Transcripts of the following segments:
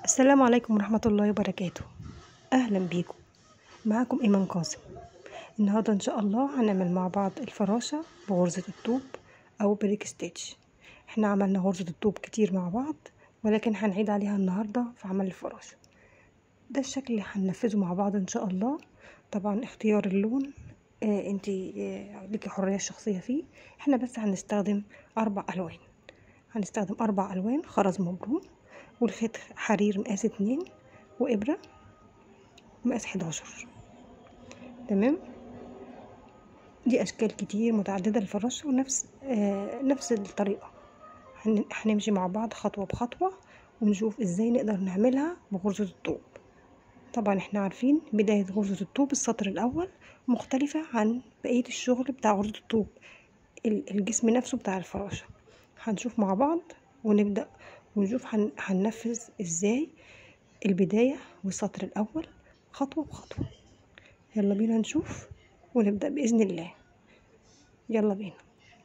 السلام عليكم ورحمة الله وبركاته أهلا بيكم معاكم إيمان قاسم النهاردة إن شاء الله هنعمل مع بعض الفراشة بغرزة الطوب أو بريك ستيتش احنا عملنا غرزة الطوب كتير مع بعض ولكن هنعيد عليها النهاردة في عمل الفراشة ده الشكل اللي هننفذه مع بعض إن شاء الله طبعا اختيار اللون آه انتي آه ليكي حرية الشخصية فيه احنا بس هنستخدم أربع ألوان هنستخدم أربع ألوان خرز مبروم والخيط حرير مقاس اتنين وإبرة مقاس حداشر تمام دي أشكال كتير متعددة للفراشة ونفس آه نفس الطريقة هن- هنمشي مع بعض خطوة بخطوة ونشوف ازاي نقدر نعملها بغرزة الطوب طبعا احنا عارفين بداية غرزة الطوب السطر الأول مختلفة عن بقية الشغل بتاع غرزة الطوب ال- الجسم نفسه بتاع الفراشة هنشوف مع بعض ونبدأ ونشوف هن... هننفذ ازاي البداية والسطر الأول خطوة بخطوة يلا بينا نشوف ونبدأ بإذن الله يلا بينا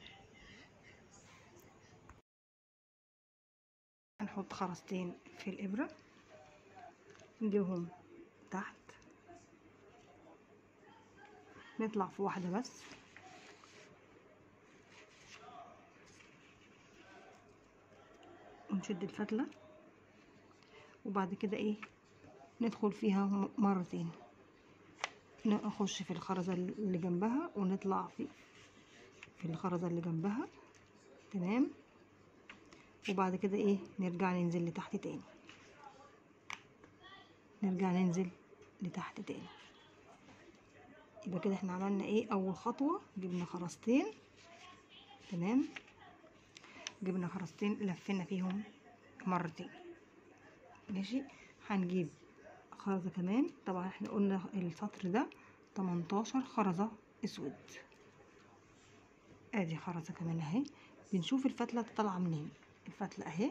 هنحط خرزتين في الإبرة نجيبهم تحت نطلع في واحدة بس ونشد الفتلة وبعد كده ايه ندخل فيها م- مرتين نخش في الخرزة اللي جنبها ونطلع في في الخرزة اللي جنبها تمام وبعد كده ايه نرجع ننزل لتحت تاني نرجع ننزل لتحت تاني يبقى كده احنا عملنا ايه اول خطوة جبنا خرزتين تمام جبنا خرزتين لفينا فيهم مرتين ماشي هنجيب خرزة كمان طبعا احنا قلنا السطر ده 18 خرزة اسود ادي خرزة كمان اهي بنشوف الفتلة طالعة منين الفتلة اهي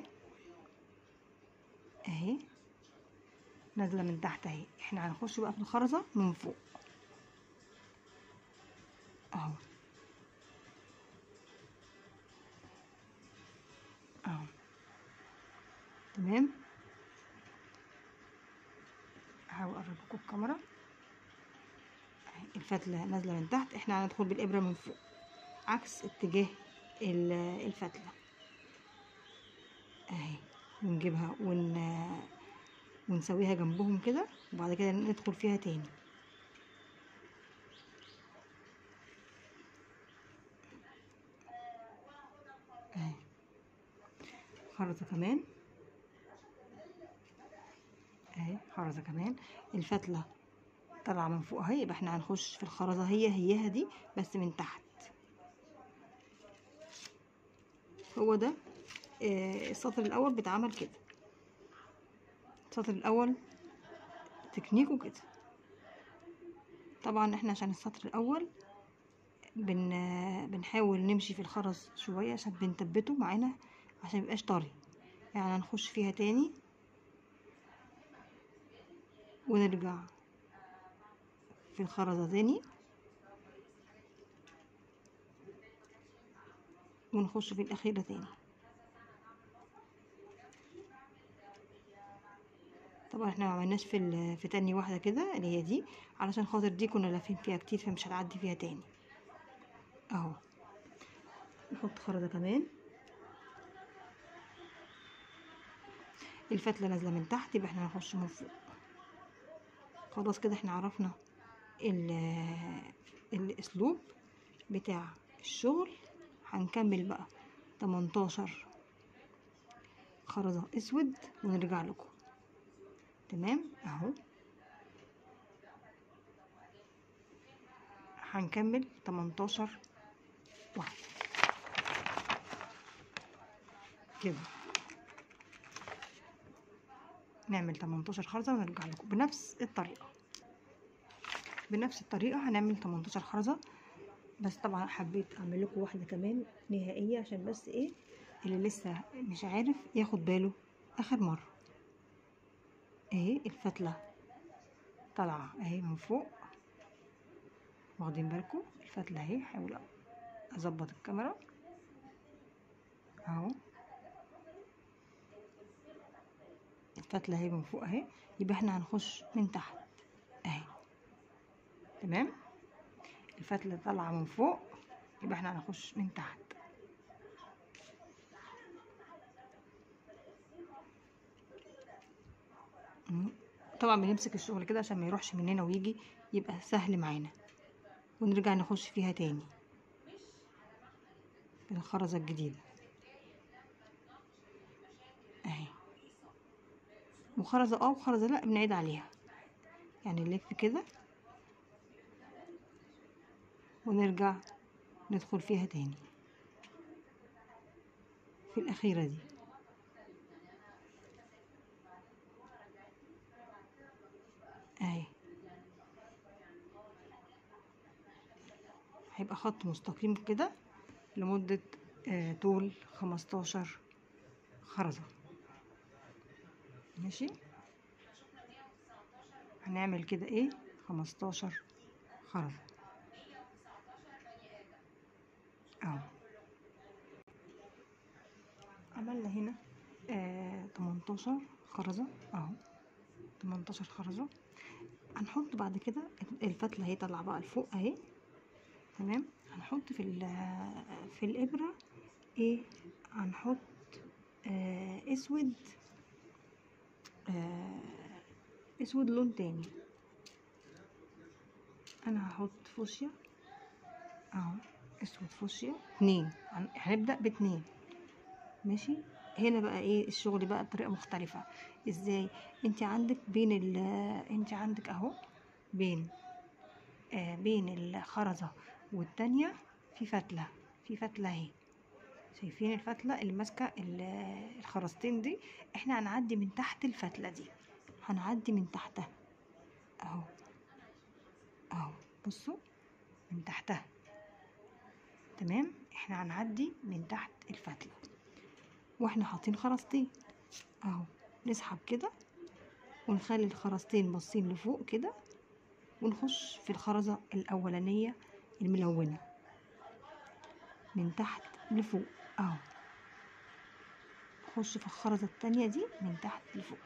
اهي نازلة من تحت اهي احنا هنخش بقى في الخرزة من فوق اهو اهو تمام هحاول اقرب لكم الكاميرا أهي الفتلة نازلة من تحت احنا هندخل بالابرة من فوق عكس اتجاه ال- الفتلة اهي ونجيبها ون ونسويها جنبهم كده وبعد كده ندخل فيها تاني اهي خرزة كمان اهي خرزة كمان الفتلة طالعة من فوق اهي يبقى احنا هنخش في الخرزة هي هيها دي بس من تحت هو ده آه، السطر الاول بيتعمل كده السطر الاول تكنيكه كده طبعا احنا عشان السطر الاول بن بنحاول نمشي في الخرز شوية عشان بنثبته معانا عشان ميبقاش طري يعني هنخش فيها تاني ونرجع في الخرزة تاني ونخش في الأخيرة تاني طبعا احنا ما عملناش في ال- في تاني واحدة كده اللي هي دي علشان خاطر دي كنا لافين فيها كتير فمش هنعدي فيها تاني اهو نحط خرزة كمان الفتلة نازلة من تحت يبقى احنا هنخش من فوق خلاص كده احنا عرفنا ال- الاسلوب بتاع الشغل هنكمل بقى 18 خرزة اسود ونرجع لكم تمام اهو هنكمل 18 واحدة كده نعمل 18 خرزة ونرجع لكم بنفس الطريقة بنفس الطريقة هنعمل 18 خرزة بس طبعا حبيت اعمل لكم واحدة كمان نهائية عشان بس ايه اللي لسه مش عارف ياخد باله اخر مرة اهي الفتلة طالعة اهي من فوق واخدين بالكم الفتلة اهي حاول اظبط الكاميرا اهو الفتلة اهي من فوق اهي يبقى احنا هنخش من تحت اهي تمام الفتلة طالعة من فوق يبقى احنا هنخش من تحت مم. طبعا بنمسك الشغل كده عشان ما يروحش مننا ويجي يبقى سهل معانا ونرجع نخش فيها تاني بالخرزة الجديدة اهي وخرزة اه وخرزة لا بنعيد عليها يعني نلف كده ونرجع ندخل فيها تاني في الأخيرة دي اهي هيبقى خط مستقيم كده لمدة آه طول خمستاشر خرزة ماشي هنعمل كده ايه خمستاشر خرزة اهو عملنا هنا آه 18 خرزة اهو 18 خرزة هنحط بعد كده الفتلة هي طالعة بقى لفوق اهي تمام هنحط في في الإبرة ايه هنحط آه اسود آه اسود لون تاني انا هحط فوشيا اهو اسود فوشيا اتنين هنبدأ باتنين ماشي هنا بقى ايه الشغل بقى بطريقة مختلفة ازاي انت عندك بين ال انت عندك اهو بين آه بين الخرزة والتانية في فتلة في فتلة اهي شايفين الفتلة اللي ماسكة الخرزتين دي احنا هنعدي من تحت الفتلة دي هنعدي من تحتها اهو اهو بصوا من تحتها تمام احنا هنعدي من تحت الفتلة واحنا حاطين خرزتين اهو نسحب كده ونخلي الخرزتين باصين لفوق كده ونخش في الخرزة الأولانية الملونة من تحت لفوق اهو نخش في الخرزة التانية دي من تحت لفوق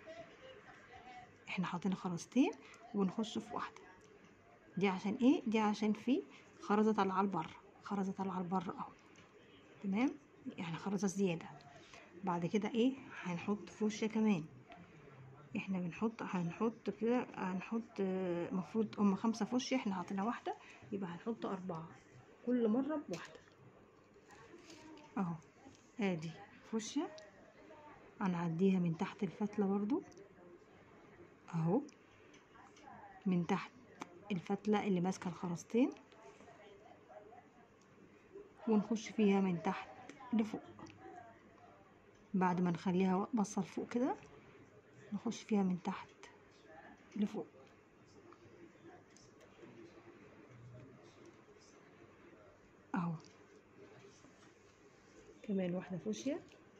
احنا حاطين خرزتين ونخش في واحدة دي عشان ايه دي عشان في خرزة طالعة لبره خرزة طالعة لبره اهو تمام يعني خرزة زيادة بعد كده ايه هنحط فوشيا كمان احنا بنحط هنحط كده هنحط المفروض هم خمسة فوشيا احنا حاطينها واحدة يبقى هنحط أربعة كل مرة بواحدة اهو ادي فوشيا هنعديها من تحت الفتلة برضو اهو من تحت الفتلة اللي ماسكة الخرزتين ونخش فيها من تحت لفوق بعد ما نخليها بصة لفوق كده نخش فيها من تحت لفوق اهو كمان واحدة فوشيا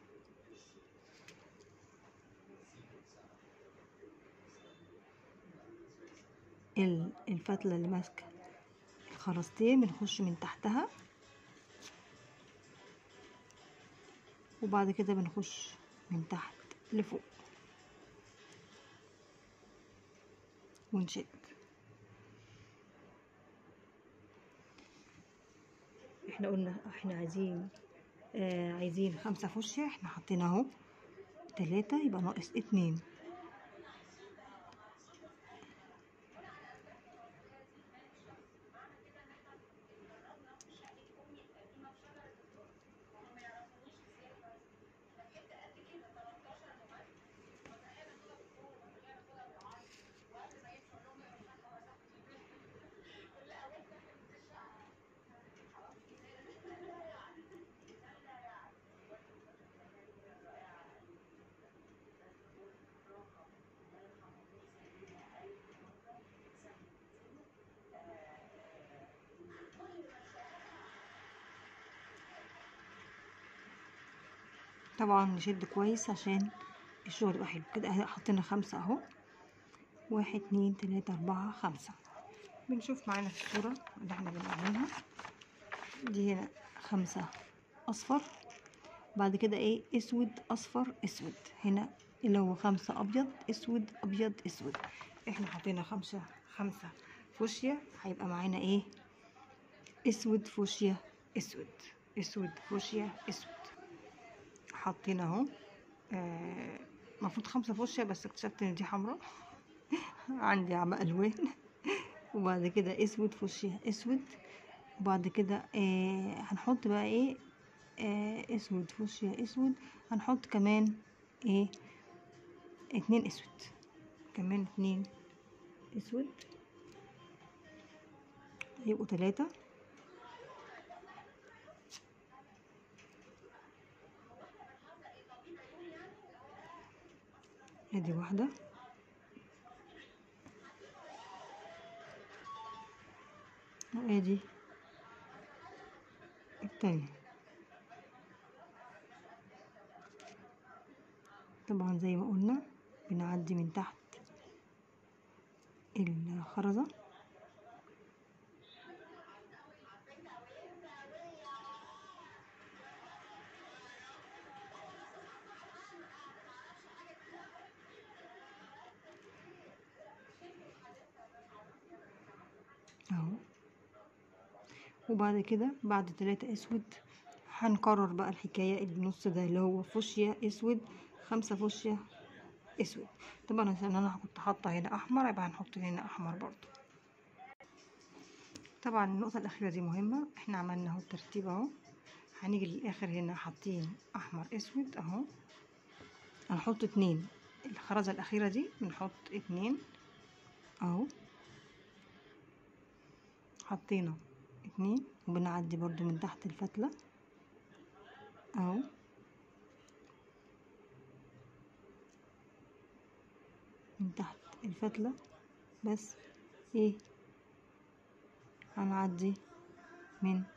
الفتلة اللي ماسكة الخرزتين بنخش من تحتها وبعد كده بنخش من تحت لفوق ونشد احنا قلنا احنا عايزين آه عايزين خمسة فوشيا احنا حاطين اهو تلاتة يبقى ناقص اتنين طبعا نشد كويس عشان الشغل يبقى حلو كده اهي حطينا خمسة اهو واحد اتنين تلاتة اربعة خمسة بنشوف معانا في الصورة اللي احنا بنعملها دي هنا خمسة اصفر بعد كده ايه اسود اصفر اسود هنا اللي هو خمسة ابيض اسود ابيض اسود احنا حطينا خمسة خمسة فوشيا هيبقى معانا ايه اسود فوشيا اسود اسود فوشيا اسود حطينا اهو آه، المفروض خمسة فوشيا بس اكتشفت ان دي حمراء عندي عمى الوان وبعد كده اسود فوشيا اسود وبعد كده آه هنحط بقى ايه آه اسود فوشيا اسود هنحط كمان ايه اتنين اسود كمان اتنين اسود يبقوا تلاتة ادي واحدة وادي التانية طبعا زي ما قلنا بنعدي من تحت الخرزة اهو وبعد كده بعد تلاتة اسود هنكرر بقى الحكاية اللي النص ده اللي هو فوشيا اسود خمسة فوشيا اسود طبعا عشان انا كنت حاطة هنا احمر يبقى هنحط هنا احمر برضو طبعا النقطة الاخيرة دي مهمة احنا عملنا اهو الترتيب اهو هنيجي للاخر هنا حاطين احمر اسود اهو هنحط اتنين الخرزة الاخيرة دي بنحط اتنين اهو حطينا اتنين وبنعدي برضو من تحت الفتلة اهو من تحت الفتلة بس ايه هنعدي من